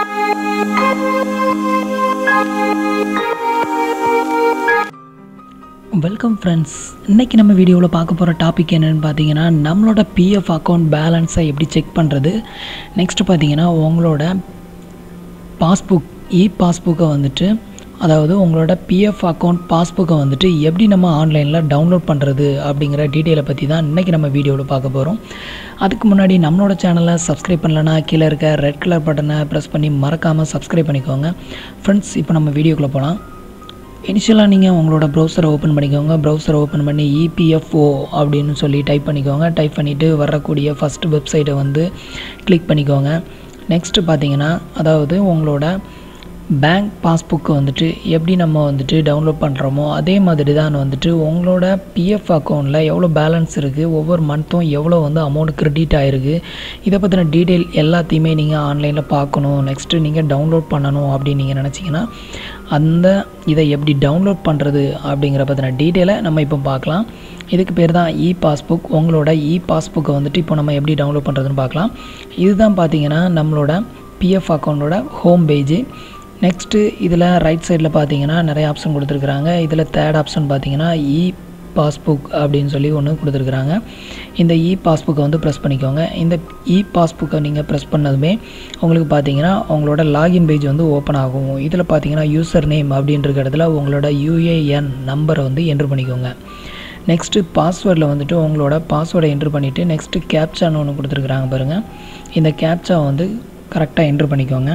welcome friends இன்றைக்கி நம்ம வீடியோவில் பார்க்க போகிற டாபிக் என்னென்னு பார்த்தீங்கன்னா நம்மளோட பிஎஃப் அக்கௌண்ட் பேலன்ஸை எப்படி செக் பண்ணுறது நெக்ஸ்ட்டு பார்த்தீங்கன்னா உங்களோட பாஸ்புக் இ பாஸ்புக்கை வந்துட்டு அதாவது உங்களோட பிஎஃப் அக்கௌண்ட் பாஸ்புக்கை வந்துட்டு எப்படி நம்ம ஆன்லைனில் டவுன்லோட் பண்ணுறது அப்படிங்கிற டீட்டெயிலை பற்றி தான் இன்றைக்கி நம்ம வீடியோவில் பார்க்க போகிறோம் அதுக்கு முன்னாடி நம்மளோட சேனலை சப்ஸ்கிரைப் பண்ணலன்னா கீழே இருக்க ரெட் கலர் பட்டனை ப்ரெஸ் பண்ணி மறக்காமல் சப்ஸ்கிரைப் பண்ணிக்கோங்க ஃப்ரெண்ட்ஸ் இப்போ நம்ம வீடியோக்குள்ளே போகலாம் இனிஷியலாக நீங்கள் உங்களோட ப்ரௌசரை ஓப்பன் பண்ணிக்கோங்க ப்ரௌசரை ஓப்பன் பண்ணி இபிஎஃப்ஓ அப்படின்னு சொல்லி டைப் பண்ணிக்கோங்க டைப் பண்ணிவிட்டு வரக்கூடிய ஃபஸ்ட் வெப்சைட்டை வந்து கிளிக் பண்ணிக்கோங்க நெக்ஸ்ட்டு பார்த்தீங்கன்னா அதாவது உங்களோட பேங்க் பாஸ்புக்கை வந்துட்டு எப்படி நம்ம வந்துட்டு டவுன்லோட் பண்ணுறோமோ அதே மாதிரி தான் வந்துட்டு உங்களோட பிஎஃப் அக்கௌண்ட்டில் எவ்வளோ பேலன்ஸ் இருக்குது ஒவ்வொரு மந்த்தும் எவ்வளோ வந்து அமௌண்ட் கிரெடிட் ஆகிருக்கு இதை பற்றின டீட்டெயில் எல்லாத்தையுமே நீங்கள் ஆன்லைனில் பார்க்கணும் நெக்ஸ்ட்டு நீங்கள் டவுன்லோட் பண்ணணும் அப்படின்னு நீங்கள் நினச்சிங்கன்னா அந்த இதை எப்படி டவுன்லோட் பண்ணுறது அப்படிங்கிற பற்றின டீட்டெயிலை நம்ம இப்போ பார்க்கலாம் இதுக்கு பேர் தான் இ பாஸ்புக் உங்களோட இ பாஸ்புக்கை வந்துட்டு இப்போ நம்ம எப்படி டவுன்லோட் பண்ணுறதுன்னு பார்க்கலாம் இதுதான் பார்த்தீங்கன்னா நம்மளோட பிஎஃப் அக்கௌண்ட்டோட ஹோம் பேஜு நெக்ஸ்ட்டு இதில் ரைட் சைடில் பார்த்தீங்கன்னா நிறைய ஆப்ஷன் கொடுத்துருக்குறாங்க இதில் தேர்ட் ஆப்ஷன் பார்த்தீங்கன்னா இ பாஸ்புக் அப்படின்னு சொல்லி ஒன்று கொடுத்துருக்குறாங்க இந்த இ பாஸ்புக்கை வந்து ப்ரெஸ் பண்ணிக்கோங்க இந்த இ பாஸ்புக்கை நீங்கள் ப்ரெஸ் பண்ணதுமே உங்களுக்கு பார்த்தீங்கன்னா உங்களோட லாகின் பேஜ் வந்து ஓப்பன் ஆகும் இதில் பார்த்தீங்கன்னா யூசர் நேம் அப்படின்ற இடத்துல உங்களோட யூஏஎன் நம்பரை வந்து என்ட்ரு பண்ணிக்கோங்க நெக்ஸ்ட்டு பாஸ்வேர்டில் வந்துட்டு உங்களோட பாஸ்வேர்டை என்ட்ரு பண்ணிவிட்டு நெக்ஸ்ட்டு கேப்சான்னு ஒன்று கொடுத்துருக்குறாங்க பாருங்கள் இந்த கேப்சா வந்து கரெக்டாக என்ட்ரு பண்ணிக்கோங்க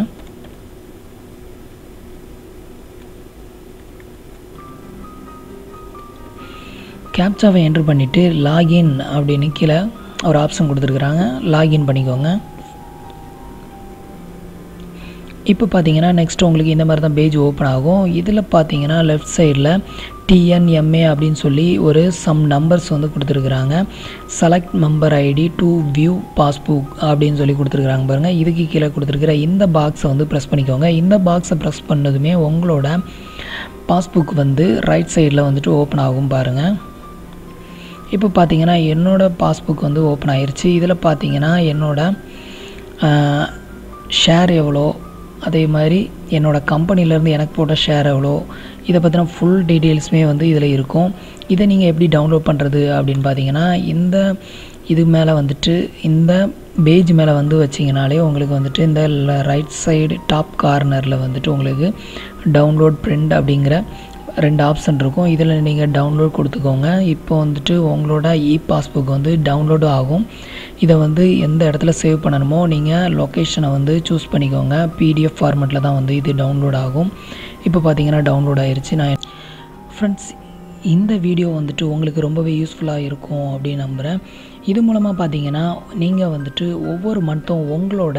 கேப்சாவை என்ட்ரு பண்ணிவிட்டு லாகின் அப்படின்னு கீழே ஒரு ஆப்ஷன் கொடுத்துருக்குறாங்க லாகின் பண்ணிக்கோங்க இப்போ பார்த்தீங்கன்னா நெக்ஸ்ட் உங்களுக்கு இந்த மாதிரி தான் பேஜ் ஓப்பன் ஆகும் இதில் பார்த்தீங்கன்னா லெஃப்ட் சைடில் டிஎன்எம்ஏ அப்படின்னு சொல்லி ஒரு சம் நம்பர்ஸ் வந்து கொடுத்துருக்குறாங்க select member ID to view passbook அப்படின்னு சொல்லி கொடுத்துருக்குறாங்க பாருங்கள் இதுக்கு கீழே கொடுத்துருக்குற இந்த பாக்ஸை வந்து ப்ரெஸ் பண்ணிக்கோங்க இந்த பாக்ஸை ப்ரெஸ் பண்ணதுமே உங்களோட பாஸ்புக் வந்து ரைட் சைடில் வந்துட்டு ஓப்பன் ஆகும் பாருங்கள் இப்போ பார்த்தீங்கன்னா என்னோடய பாஸ்புக் வந்து ஓப்பன் ஆயிடுச்சு இதில் பார்த்தீங்கன்னா என்னோடய ஷேர் எவ்வளோ அதே மாதிரி என்னோடய கம்பெனிலேருந்து எனக்கு போட்ட ஷேர் எவ்வளோ இதை பற்றின ஃபுல் டீட்டெயில்ஸுமே வந்து இதில் இருக்கும் இதை நீங்கள் எப்படி டவுன்லோட் பண்ணுறது அப்படின்னு பார்த்தீங்கன்னா இந்த இது மேலே வந்துட்டு இந்த பேஜ் மேலே வந்து வச்சிங்கனாலே உங்களுக்கு வந்துட்டு இந்த ரைட் சைடு டாப் கார்னரில் வந்துட்டு உங்களுக்கு டவுன்லோட் பிரிண்ட் அப்படிங்கிற ரெண்டு ஆப்ஷன் இருக்கும் இதில் நீங்கள் டவுன்லோட் கொடுத்துக்கோங்க இப்போ வந்துட்டு உங்களோட இ பாஸ்புக் வந்து டவுன்லோடு ஆகும் இதை வந்து எந்த இடத்துல சேவ் பண்ணணுமோ நீங்கள் லொக்கேஷனை வந்து சூஸ் பண்ணிக்கோங்க பிடிஎஃப் ஃபார்மெட்டில் தான் வந்து இது டவுன்லோட் ஆகும் இப்போ பார்த்தீங்கன்னா டவுன்லோட் ஆயிடுச்சு நான் ஃப்ரெண்ட்ஸ் இந்த வீடியோ வந்துட்டு உங்களுக்கு ரொம்பவே யூஸ்ஃபுல்லாக இருக்கும் அப்படின்னு நம்புகிறேன் இது மூலமாக பார்த்தீங்கன்னா நீங்கள் வந்துட்டு ஒவ்வொரு மந்த்தும் உங்களோட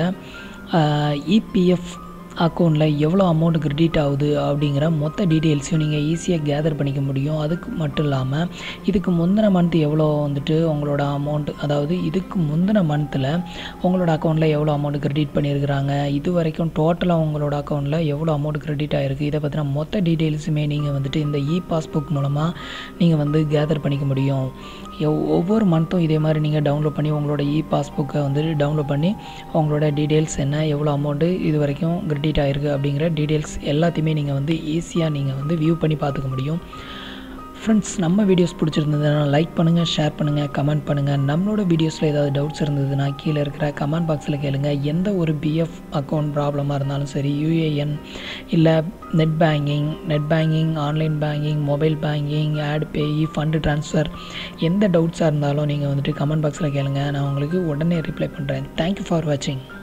இபிஎஃப் அக்கௌண்ட்டில் எவ்வளோ அமௌண்ட் கிரெடிட் ஆகுது அப்படிங்கிற மொத்த டீட்டெயில்ஸையும் நீங்கள் ஈஸியாக கேதர் பண்ணிக்க முடியும் அதுக்கு மட்டும் இல்லாமல் இதுக்கு முந்தின மந்த் எவ்வளோ வந்துட்டு உங்களோட அமௌண்ட் அதாவது இதுக்கு முந்தின மந்தில் உங்களோட அக்கௌண்ட்டில் எவ்வளோ அமௌண்ட் கிரெடிட் பண்ணியிருக்கிறாங்க இது வரைக்கும் டோட்டலாக உங்களோட அக்கௌண்ட்டில் எவ்வளோ அமௌண்ட் கிரெடிட் ஆகிருக்கு இதை பற்றின மொத்த டீட்டெயில்ஸுமே நீங்கள் வந்துட்டு இந்த இ பாஸ்புக் மூலமாக நீங்கள் வந்து கேதர் பண்ணிக்க முடியும் ஒவ்வொரு மந்த்தும் இதே மாதிரி நீங்கள் டவுன்லோட் பண்ணி உங்களோட இ பாஸ்புக்கை வந்து டவுன்லோட் பண்ணி உங்களோட டீட்டெயில்ஸ் என்ன எவ்வளோ அமௌண்ட்டு இது வரைக்கும் கிரெடிட் ஆகிருக்கு அப்படிங்கிற டீட்டெயில்ஸ் எல்லாத்தையுமே நீங்கள் வந்து ஈஸியாக நீங்கள் வந்து வியூ பண்ணி பார்த்துக்க முடியும் ஃப்ரெண்ட்ஸ் நம்ம வீடியோஸ் பிடிச்சிருந்ததுன்னா லைக் பண்ணுங்கள் ஷேர் பண்ணுங்கள் கமெண்ட் பண்ணுங்கள் நம்மளோட வீடியோஸில் ஏதாவது டவுட்ஸ் இருந்ததுன்னா கீழே இருக்கிற கமெண்ட் பாக்ஸில் கேளுங்க எந்த ஒரு பிஎஃப் அக்கௌண்ட் ப்ராப்ளமாக இருந்தாலும் சரி யூஏஎன் இல்லை net banking net banking online banking mobile banking add payee fund transfer எந்த டவுட்ஸாக இருந்தாலும் நீங்கள் வந்துட்டு கமெண்ட் பாக்ஸில் கேளுங்க நான் உங்களுக்கு உடனே ரிப்ளை பண்ணுறேன் தேங்க்யூ ஃபார் வாட்சிங்